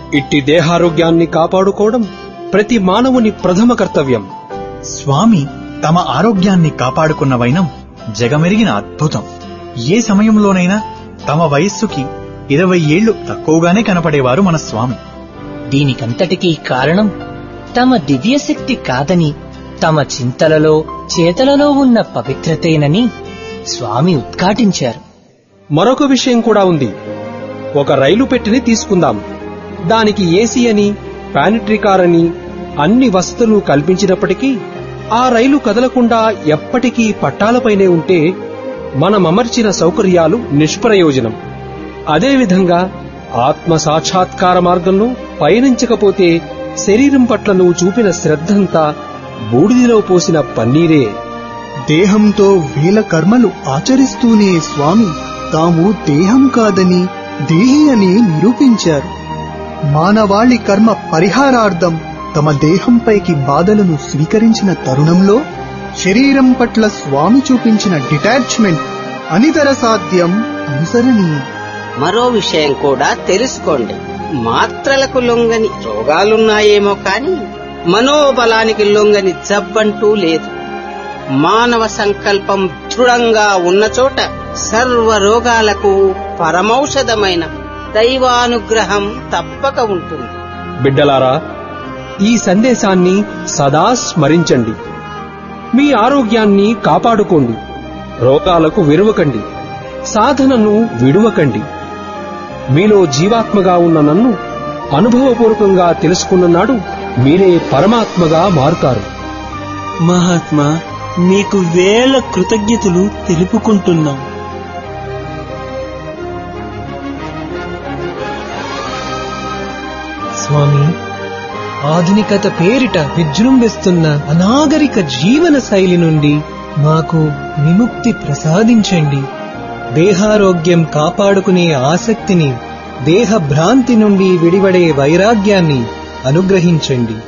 ఇట్టి దేహారోగ్యాన్ని కాపాడుకోవడం ప్రతి మానవుని ప్రథమ కర్తవ్యం స్వామి తమ ఆరోగ్యాన్ని కాపాడుకున్న వైనం జగమెరిగిన అద్భుతం ఏ సమయంలోనైనా తమ వయస్సుకి ఇరవై ఏళ్లు తక్కువగానే కనపడేవారు మన స్వామి దీనికంతటికీ కారణం తమ దివ్యశక్తి కాదని తమ చింతలలో చేతలలో ఉన్న పవిత్రతేనని స్వామి ఉద్ఘాటించారు మరొక విషయం కూడా ఉంది ఒక రైలు పెట్టిని తీసుకుందాం దానికి ఏసీ అని పానిట్రీ కార్ అని అన్ని వసతులు కల్పించినప్పటికీ ఆ రైలు కదలకుండా ఎప్పటికీ పట్టాలపైనే ఉంటే మనం అమర్చిన సౌకర్యాలు నిష్ప్రయోజనం అదేవిధంగా ఆత్మ సాక్షాత్కార మార్గంలో పయనించకపోతే శరీరం పట్ల నువ్వు చూపిన శ్రద్ధంతా బూడిదిలో పోసిన పన్నీరే దేహంతో వేల కర్మలు ఆచరిస్తూనే స్వామి తాము దేహం కాదని దేహి అని నిరూపించారు మానవాళి కర్మ పరిహారార్థం తమ దేహంపైకి బాధలను స్వీకరించిన తరుణంలో శరీరం పట్ల స్వామి చూపించిన డిటాచ్మెంట్ అనితర సాధ్యం అనుసరణీయం మరో విషయం కూడా తెలుసుకోండి మాత్రలకు లొంగని రోగాలున్నాయేమో కాని మనోబలానికి లొంగని జబ్బంటూ లేదు మానవ సంకల్పం దృఢంగా ఉన్న చోట సర్వ రోగాలకు పరమౌషధమైన దైవానుగ్రహం తప్పక ఉంటుంది బిడ్డలారా ఈ సందేశాన్ని సదా స్మరించండి మీ ఆరోగ్యాన్ని కాపాడుకోండి రోగాలకు విరువకండి సాధనను విడువకండి మీలో జీవాత్మగా ఉన్న నన్ను అనుభవపూర్వకంగా తెలుసుకున్న నాడు మీరే పరమాత్మగా మారుతారు మహాత్మా మీకు వేల కృతజ్ఞతలు తెలుపుకుంటున్నాం స్వామి ఆధునికత పేరిట విజృంభిస్తున్న అనాగరిక జీవన శైలి నుండి మాకు విముక్తి ప్రసాదించండి దేహారోగ్యం కాపాడుకునే ఆసక్తిని దేహ భ్రాంతి నుండి విడివడే వైరాగ్యాన్ని అనుగ్రహించండి